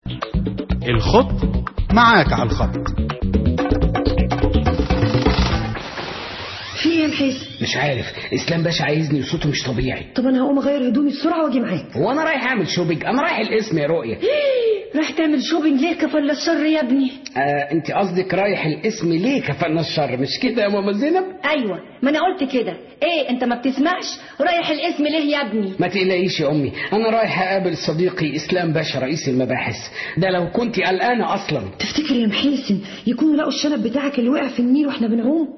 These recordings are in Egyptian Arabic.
الخط معاك على الخط في ايه يا محيس مش عارف اسلام باشا عايزني وصوته مش طبيعي طب انا هقوم اغير هدومي بسرعه واجي معاك هو انا رايح اعمل شوبينج انا رايح الاسم يا رؤيه راح تعمل شوبينج ليه كفل الشر يا ابني آه انت قصدك رايح الاسم ليه كفلنا الشر مش كده يا ماما زينب ايوه ما انا قلت كده ايه انت ما بتسمعش رايح الاسم ليه يا ابني ما تقلقيش يا امي انا رايح اقابل صديقي اسلام باشا رئيس المباحث ده لو كنت قلقانه اصلا تفتكر يا محيسن يكونوا لقوا الشنب بتاعك اللي وقع في النيل واحنا بنعوم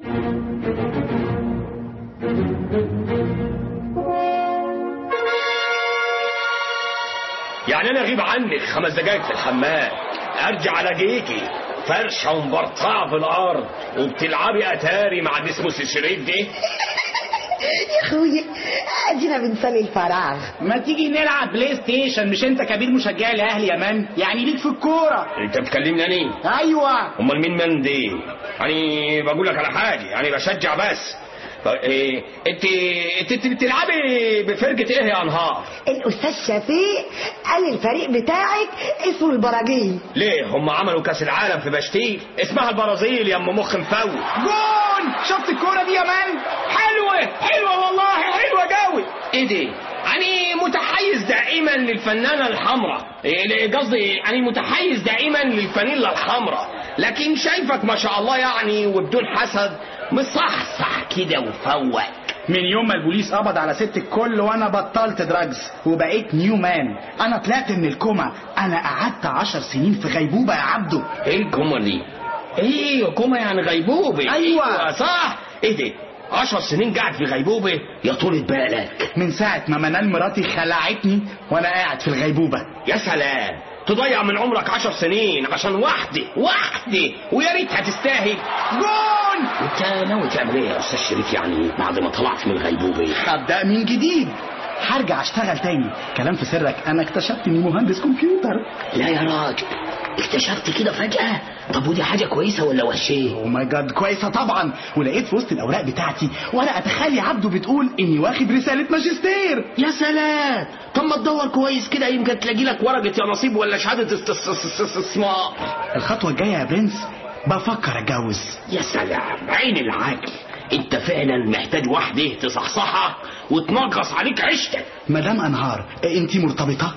يعني انا اغيب عنك خمس دقايق في الحمام ارجع الاقيكي فرشه ومبرطعه في الارض وبتلعبي اتاري مع دي اسمه الشريط دي يا اخويا ادينا بنسلي الفراغ ما تيجي نلعب بلاي ستيشن مش انت كبير مشجع الاهلي يا مان يعني ليك في الكوره انت بتكلمني اني ايوه امال مين من دي يعني بقول لك على حاجه يعني بشجع بس ف- إيه، انت انت انت بتلعبي بفرقه ايه يا انهار الاستاذ شفيق قال الفريق بتاعك اسمه البراجيل ليه هم عملوا كاس العالم في بشتيل اسمها البرازيل يا ام مخ مفوت جون شفت الكوره دي يا مان حلوه حلوه والله حلوه قوي ايه دي يعني متحيز دائما للفنانه الحمراء إيه، قصدي يعني متحيز دائما للفانيلا الحمراء لكن شايفك ما شاء الله يعني وبدون حسد مصحصح كده وفوق من يوم ما البوليس قبض على ست الكل وانا بطلت دراجز وبقيت نيو مان انا طلعت من الكوما انا قعدت عشر سنين في غيبوبه يا عبده ايه الكومه دي ايه كومه يعني غيبوبه أيوة. صح ايه ده عشر سنين قاعد في غيبوبه يا طولة بالك من ساعه ما منال مراتي خلعتني وانا قاعد في الغيبوبه يا سلام تضيع من عمرك عشر سنين عشان واحدة واحدة ويا ريت هتستاهل جون انت ناوي تعمل ايه يا استاذ شريف يعني بعد ما طلعت من الغيبوبة هبدا من جديد هرجع اشتغل تاني كلام في سرك انا اكتشفت اني مهندس كمبيوتر لا يا راجل اكتشفت كده فجأة طب ودي حاجة كويسة ولا وحشة او ماي جاد كويسه طبعا ولقيت في وسط الاوراق بتاعتي ورقه تخلي عبده بتقول اني واخد رساله ماجستير يا سلام طب ما تدور كويس كده يمكن تلاقي لك ورقة يا نصيب ولا شهادة است- است- است- استثمار الخطوه الجايه يا برنس بفكر اتجوز يا سلام عين العقل انت فعلا محتاج واحدة تصحصحها وتنغص عليك عيشتك مدام انهار انت مرتبطه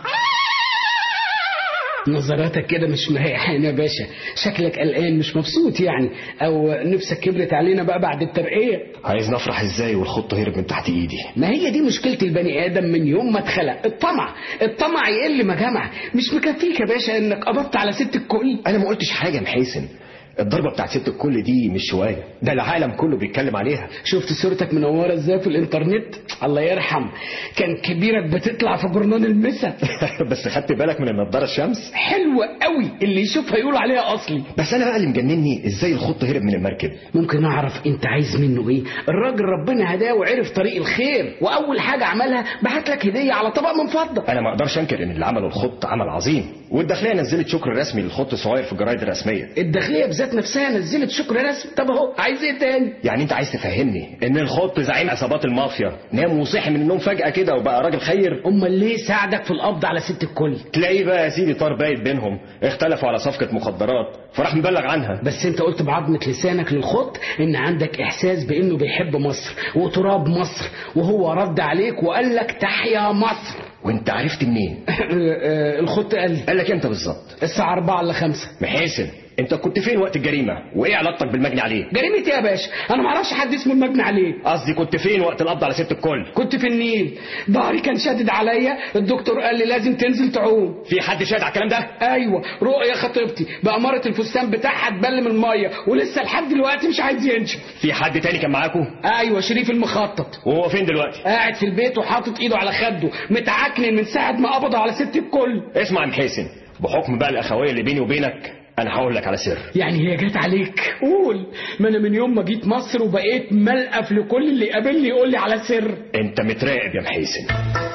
نظراتك كده مش مريحانه يا باشا شكلك قلقان مش مبسوط يعني او نفسك كبرت علينا بقى بعد الترقيه عايز نفرح ازاي والخط هرب من تحت ايدي ما هي دي مشكلة البني آدم من يوم ما اتخلق الطمع الطمع يقل ما جمع مش مكفيك يا باشا انك قبضت على ست الكل انا ما قلتش حاجه يا محيسن الضربه بتاعت ست الكل دي مش شويه ده العالم كله بيتكلم عليها شفت صورتك منورة ازاي في الانترنت الله يرحم كان كبيرك بتطلع في جرنان المسا بس خدت بالك من النضاره الشمس حلوة قوي اللي يشوفها يقول عليها اصلي بس انا بقى اللي مجنني ازاي الخط هرب من المركب ممكن اعرف انت عايز منه ايه الراجل ربنا هداه وعرف طريق الخير واول حاجة عملها بعت لك هدية على طبق من فضة انا ما اقدرش انكر ان اللي عمله الخط عمل عظيم والداخليه نزلت شكر رسمي للخط صغير في الجرايد الرسميه الداخلية بذات نفسها نزلت شكر رسمي طب اهو عايز ايه تاني يعني انت عايز تفهمني ان الخط زعيم عصابات المافيا نام وصحي من النوم فجاه كده وبقى راجل خير امال ليه ساعدك في القبض على ست الكل تلاقيه بقى يا سيدي طار بايت بينهم اختلفوا على صفقه مخدرات فراح مبلغ عنها بس انت قلت بعظمة لسانك للخط ان عندك احساس بانه بيحب مصر وتراب مصر وهو رد عليك وقال لك تحيا مصر وانت عرفت منين الخط قال لي قال لك امتى بالظبط الساعة 4 الا 5 محاسن انت كنت فين وقت الجريمه وايه علاقتك بالمجني عليه جريمة ايه يا باشا انا ما اعرفش حد اسمه المجني عليه قصدي كنت فين وقت القبض على ست الكل كنت في النيل ظهري كان شادد عليا الدكتور قال لي لازم تنزل تعوم في حد شاهد على الكلام ده ايوه رؤيا خطيبتي بأمارة الفستان بتاعها تبل من الميه ولسه لحد دلوقتي مش عايز ينشف في حد تاني كان معاكم ايوه شريف المخطط وهو فين دلوقتي قاعد في البيت وحاطط ايده على خده متعكنن من ساعه ما قبضوا على ست الكل اسمع يا محاسن بحكم بقى الاخويه اللي بيني وبينك انا هقول لك على سر يعني هي جت عليك قول ما انا من يوم ما جيت مصر وبقيت ملقف لكل اللي يقابلني يقول لي على سر انت متراقب يا محاسن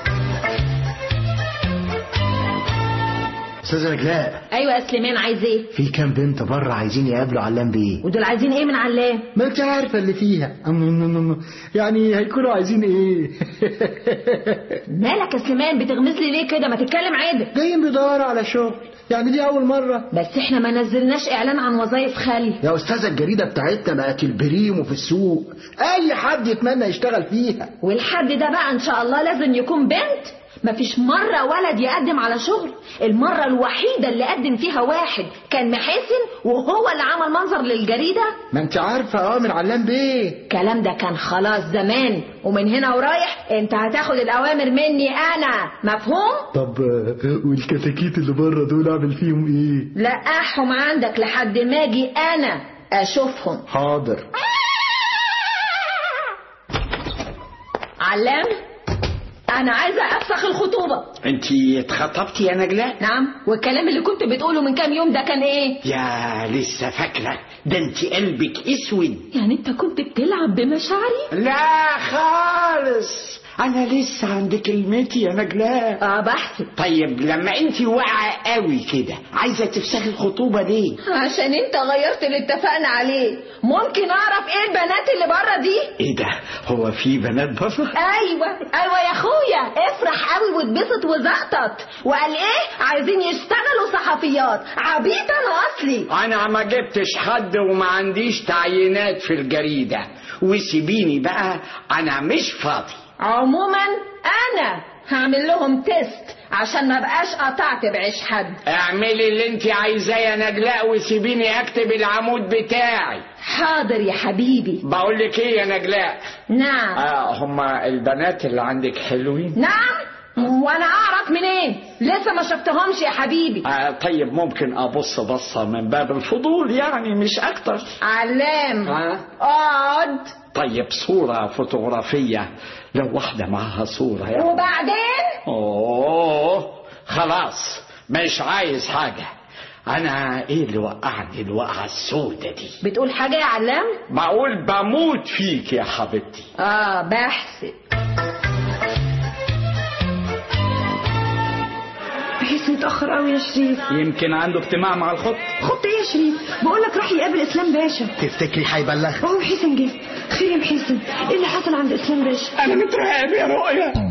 استاذ رجلاء ايوه يا سليمان عايز ايه في كام بنت بره عايزين يقابلوا علام بيه ودول عايزين ايه من علام ما انت عارفه اللي فيها أم- أم- أم- يعني هيكونوا عايزين ايه مالك يا سليمان بتغمز لي ليه كده ما تتكلم عادل جايين بيدوروا على شغل يعني دي اول مرة بس احنا ما نزلناش اعلان عن وظائف خالي يا استاذة الجريدة بتاعتنا بقت البريمو في السوق اي حد يتمنى يشتغل فيها والحد ده بقى ان شاء الله لازم يكون بنت مفيش مرة ولد يقدم على شغل المرة الوحيدة اللي قدم فيها واحد كان محاسن وهو اللي عمل منظر للجريدة ما انت عارفة اه من علام بيه الكلام ده كان خلاص زمان ومن هنا ورايح انت هتاخد الاوامر مني انا مفهوم طب آه، والكتاكيت اللي بره دول اعمل فيهم ايه لقاهم عندك لحد ما اجي انا اشوفهم حاضر علام انا عايزه افسخ الخطوبه انت اتخطبتي يا نجلاء نعم والكلام اللي كنت بتقوله من كام يوم ده كان ايه يا لسه فاكرة ده انت قلبك اسود يعني انت كنت بتلعب بمشاعري لا خالص انا لسه عند كلمتي يا نجلاء اه بحسب طيب لما انت واقعة قوي كده عايزة تفسخي الخطوبة ليه عشان انت غيرت اللي اتفقنا عليه ممكن اعرف ايه البنات اللي بره دي ايه ده هو في بنات بره ايوه ايوه يا اخويا افرح قوي واتبسط وزقطط وقال ايه عايزين يشتغلوا صحفيات عبيط انا اصلي انا ما جبتش حد وما عنديش تعيينات في الجريدة وسيبيني بقى انا مش فاضي عموما انا هعمل لهم تيست عشان ما بقاش قطعت بعيش حد اعملي اللي انت عايزاه يا نجلاء وسيبيني اكتب العمود بتاعي حاضر يا حبيبي بقول لك ايه يا نجلاء نعم آه هما البنات اللي عندك حلوين نعم وانا اعرف منين لسه ما شفتهمش يا حبيبي آه طيب ممكن ابص بصة من باب الفضول يعني مش اكتر علام آه. اقعد طيب صورة فوتوغرافية لو واحدة معاها صورة يعني وبعدين اوه خلاص مش عايز حاجة انا ايه اللي وقعني الوقعة السودة دي بتقول حاجه يا علام بقول بموت فيك يا حبيبتي اه بحسب بحس متأخر قوي يا شريف يمكن عنده اجتماع مع الخط خط ايه يا شريف بقول لك راح يقابل اسلام باشا تفتكري هيبلغ هو محسن جه خير يا محسن ايه اللي حصل عند اسلام باشا انا مترعب يا رؤيا